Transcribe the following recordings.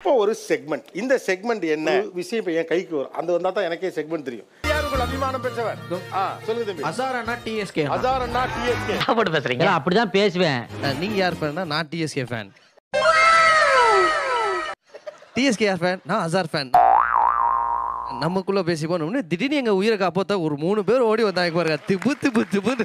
இப்போ ஒரு செக்மெண்ட் இந்த செக்மெண்ட் என்ன விஷயம் இப்போ என் கைக்கு வரும் அந்த வந்தா தான் எனக்கே செக்மெண்ட் தெரியும் யார் உங்கள் அபிமானம் பெற்றவர் ஆ சொல்லுங்க தம்பி அசாரண்ணா டிஎஸ்கே அசார் அண்ணா டிஎஸ்கே போட்டு பேசுறீங்க அப்படிதான் பேசுவேன் நீங்க யார் ஃபேன்னா நான் டிஎஸ்கே ஃபேன் டிஎஸ்கே யார் ஃபேன் நான் அசார் ஃபேன் நமக்குள்ள பேசி போனோம்னு திடீர்னு எங்க உயிரை காப்பாத்த ஒரு மூணு பேர் ஓடி வந்தாங்க பாருங்க திபு திபு திபுன்னு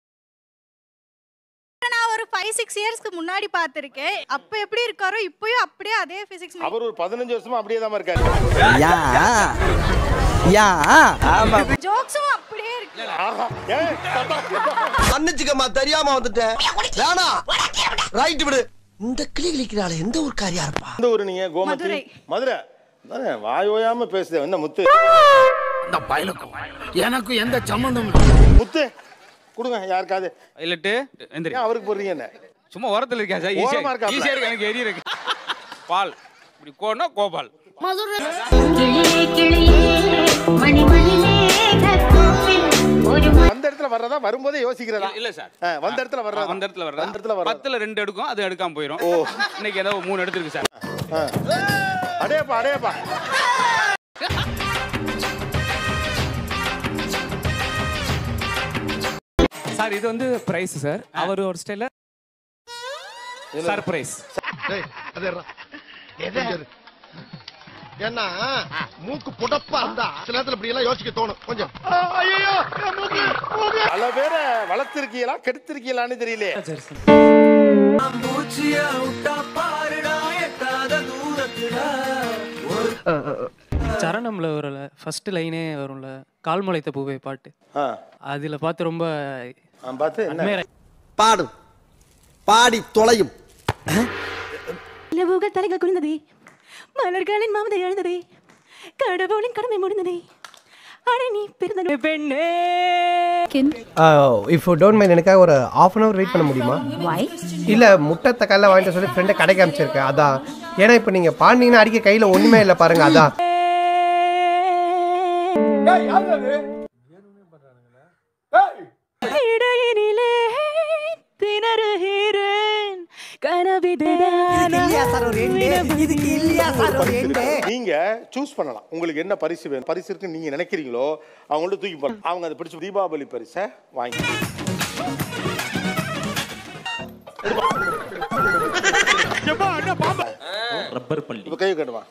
நான் ஒரு ஃபைவ் சிக்ஸ் இயர்ஸ்க்கு முன்னாடி பார்த்திருக்கேன் அப்ப எப்படி இருக்காரோ இப்பயும் அப்படியே அதே பிசிக்ஸ் அவர் ஒரு பதினஞ்சு வருஷமா அப்படியே தான் இருக்காரு யா யா ஆமா ஜோக்ஸும் அப்படியே இருக்கு ஆஹா ஏன் மன்னிச்சுக்கம்மா தெரியாம வந்துட்டேன் வேணா ரைட் விடு இந்த கிளி கிளிக்கிறாள் எந்த ஒரு காரியா இருப்பா எந்த ஊரு நீங்க கோமதி மதுரை. மதுரை அதானே, வாய் ஓயாம பேசுதே என்ன முத்து அந்த பயலுக்கும் எனக்கு எந்த சம்மந்தம் முத்து கொடுங்க யாருக்காவது இல்லட்டு எந்திரி ஏன் அவருக்கு போடுறீங்க என்ன சும்மா ஓரத்துல இருக்கேன் சார் ஓரமா ஈஸியா இருக்காப்ல. ஈஸியா இருக்கு எனக்கு எரிய இருக்கு பால் இப்படி கோனா கோபால் கிளியே கிளியே மணிமணிலே கத்தோப்பில் ஒரு வந்த இடத்துல வர்றதா வரும்போதே யோசிக்கிறதா இல்ல சார் ஆ, வந்த இடத்துல வர்றதா வந்த இடத்துல வர்றதா வந்த இடத்துல வர்றதா பத்துல ரெண்டு எடுக்கும் அது எடுக்காம போயிடும் இன்னைக்கு ஏதோ மூணு எடுத்துருக்கு சார் ஆ. அடேப்பா அடேப்பா சார் இது வந்து பிரைஸ் சார் அவர் ஒரு ஸ்டைல சர்ப்ரைஸ் ஏன்னா மூக்கு புடப்பா இருந்தா சில நேரத்துல இப்படி எல்லாம் யோசிக்க தோணும் கொஞ்சம் பல பேரை வளர்த்திருக்கீங்களா கெடுத்திருக்கீங்களான்னு தெரியலையே சரணம்ல ஒரு ஃபர்ஸ்ட் லைனே வரும்ல கால் முளைத்த பூவே பாட்டு ஆ, அதுல பார்த்து ரொம்ப ஆ, பார்த்து என்ன admire பாடும் பாடி தொலையும் நிலவுகள் தலைகள் குனிந்ததே மலர்களின் மாமதை எழுந்ததே கடவுளின் கடமை முடிந்ததே அடே நீ பிறந்த பெண்ணே இஃப் டோன்ட் மைண்ட் எனக்காக ஒரு ஆஃப் அன் அவர் வெயிட் பண்ண முடியுமா இல்ல முட்டை தக்காளிலாம் வாங்கிட்டு சொல்லி ஃப்ரெண்டை கடைக்கு அமைச்சிருக்கேன் அதான் ஏன்னா இப்போ நீங்க பாண்டிங்கன்னா அடிக்க கையில ஒண்ணுமே இல்லை பாருங்க அதான் இடையினிலே திணறுகிறேன் நீங்க சூஸ் பண்ணலாம் உங்களுக்கு என்ன பரிசு வேணும் பரிசு இருக்குன்னு நீங்க நினைக்கிறீங்களோ அவங்கள்ட்ட தூக்கி போடலாம் அவங்க அதை பிடிச்ச தீபாவளி பரிசை வாங்கி ரப்பர் பள்ளி இப்ப கை கட்டுமா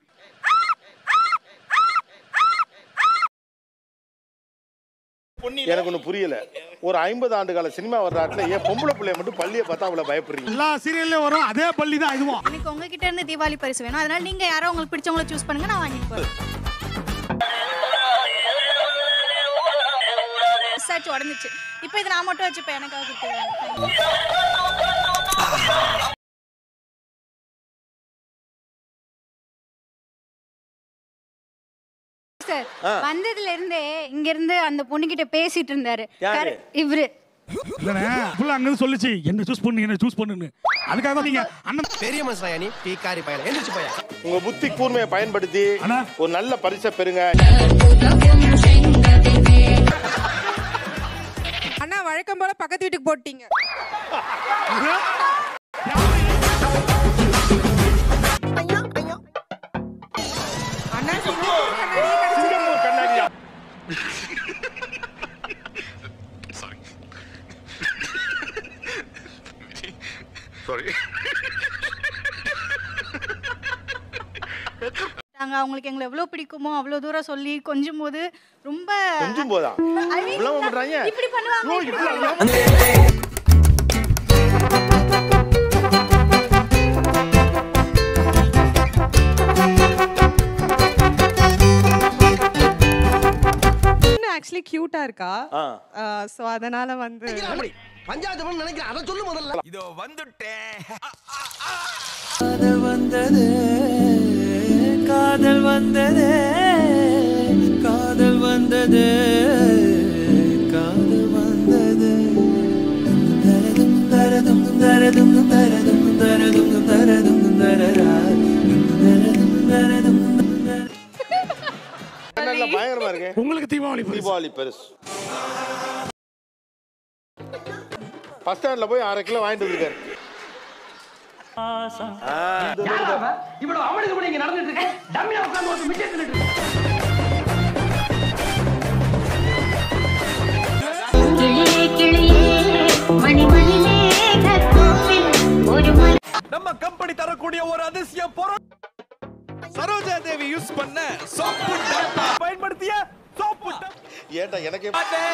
எனக்கு ஒண்ணு புரியல ஒரு ஐம்பது ஆண்டு கால சினிமா வர்றாட்டுல ஏன் பொம்பளை பிள்ளைய மட்டும் பள்ளியை பார்த்தா அவ்வளவு பயப்படுறீங்க எல்லா சீரியல்லையும் வரும் அதே பள்ளி தான் இதுவும் எனக்கு உங்ககிட்ட இருந்து தீபாவளி பரிசு வேணும் அதனால நீங்க யாரோ உங்களுக்கு பிடிச்சவங்கள சூஸ் பண்ணுங்க நான் வாங்கிட்டு போறேன் Miss ஆச்சு உடஞ்சிச்சு இப்போ இது நான் மட்டும் வச்சுப்பேன் எனக்காக கொடுத்துருவேன் சார் வந்ததுல இருந்தே இங்க இருந்து அந்த பொண்ணுகிட்ட பேசிட்டு இருந்தாரு யாரு? கர- இவரு இல்லனே புள்ள அங்க இருந்து சொல்லுச்சு என்ன சூஸ் பண்ணு என்ன சூஸ் பண்ணுன்னு அதுக்காக தான் நீங்க அண்ணன் பெரிய மனுஷன் நீ பீக்காரி பயல எந்திரிச்சு போயா உங்க புத்தி கூர்மையை பயன்படுத்தி அண்ணா. ஒரு நல்ல பரிசை பெறுங்க அண்ணா வழக்கம் போல பக்கத்து வீட்டுக்கு போட்டீங்க அண்ணா சிங்கப்பூர் கண்ணாடியே கிடைச்சிருக்கு. சிங்கப்பூர் கண்ணாடியா நாங்க அவங்களுக்கு எங்களை எவ்வளவு பிடிக்குமோ அவ்வளவு தூரம் சொல்லி கொஞ்சும் போது ரொம்ப கொஞ்சம் போதா I mean, இவ்வளவு பண்றாங்க இப்படி பண்ணுவாங்க ஐயோ, இப்படி இவ்வளவு பண்ணுவாங்க. ஆக்சுவலி கியூட்டா இருக்கா ஆ. சோ அதனால வந்து அப்படி பஞ்சாயத்து பண்ண நினைக்கிறேன் அதை சொல்லு முதல்ல இதோ வந்துட்டேன் காதல் வந்தது காதல் வந்தது காதல் வந்தது காதல் வந்தது தரதும் தரதும் தரதும் தரதும் தரதும் தரதும் தரரா தரதும் தரதும் நல்ல பயங்கரமா இருக்கு உங்களுக்கு தீபாவளி பரிசு. தீபாவளி பெருசு பஸ் ஸ்டாண்ட்ல போய் அரை கிலோ வாங்கிட்டு வந்திருக்காரு இவ்வளவு அவனுக்கு கூட இங்க நடந்துட்டு இருக்கு டம்மியா உட்கார்ந்து ஒரு மிச்சம் தின்னுட்டு இருக்கு. கிளியே கிளியே மணிமணிலே கற்கோவில் ஒரு மணி நம்ம கம்பெனி தரக்கூடிய ஒரு அதிசய பொருள் சரோஜா தேவி யூஸ் பண்ண சோப்பு டப்பா பயன்படுத்திய சோப்பு ஏன்டா எனக்கே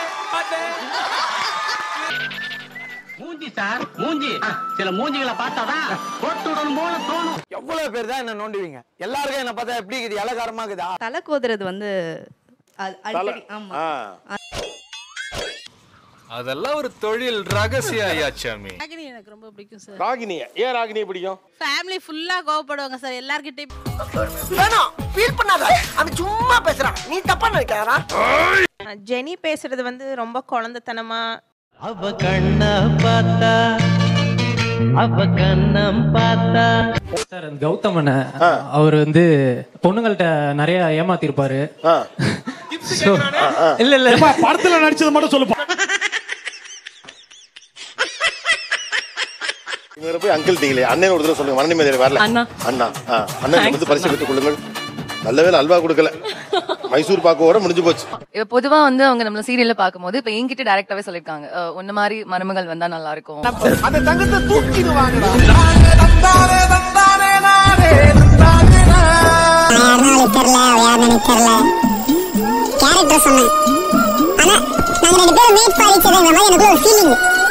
மூஞ்சி சார் மூஞ்சி சில மூஞ்சிகளை பார்த்தாதான் போட்டு விடணும் போல தோணும் எவ்வளவு பேர் தான் என்ன நோண்டுவீங்க எல்லாருக்கும் என்ன பார்த்தா எப்படி இருக்குது இலகாரமா இருக்குதா தலை கோதுறது வந்து அது அடிக்கடி ஆமா ஆ அதெல்லாம் ஒரு தொழில் ரகசிய ஐயாச்சாமி ராகினி எனக்கு ரொம்ப பிடிக்கும் சார் ராகினிய ஏன் ராகினியை பிடிக்கும் ஃபேமிலி ஃபுல்லா கோவப்படுவாங்க சார் எல்லார்கிட்டயும் வேணாம் ஃபீல் பண்ணாத அவன் சும்மா பேசுறான் நீ தப்பா நினைக்காரா ஜெனி பேசுறது வந்து ரொம்ப குழந்தைத்தனமா அவ கண்ண பார்த்தா அவ கண்ணம் பார்த்தா சார் அந்த கௌதமன் அவர் வந்து பொண்ணுங்கள்ட்ட நிறைய ஏமாத்திருப்பாரு ஆ So, இல்ல இல்ல ஏப்பா, படத்துல நடிச்சது மட்டும் சொல்லுப்பா இவங்க போய் அங்கிள் டீங்களே அண்ணன் ஒரு தடவை சொல்லுங்க மரணி மேதையில வரல அண்ணா. அண்ணா ஆ அண்ணன் வந்து பரிசு பெற்றுக் கொள்ளுங்கள் நல்ல வேளை அல்வா கொடுக்கல மைசூர் பாக்கோட முடிஞ்சு போச்சு இப்ப பொதுவா வந்து அவங்க நம்மள சீரியல்ல பாக்கும்போது இப்ப என்கிட்ட டைரக்டாவே சொல்லிருக்காங்க ஒன்ன மாதிரி மருமகள் வந்தா நல்லா இருக்கும் அந்த தங்கத்தை தூக்கிடுவாங்கடா கேரக்டர் சொன்னேன் ஆனா நாங்க ரெண்டு பேரும் மீட் பாதிச்சதுங்கிற மாதிரி எனக்கு ஒரு ஃபீலிங்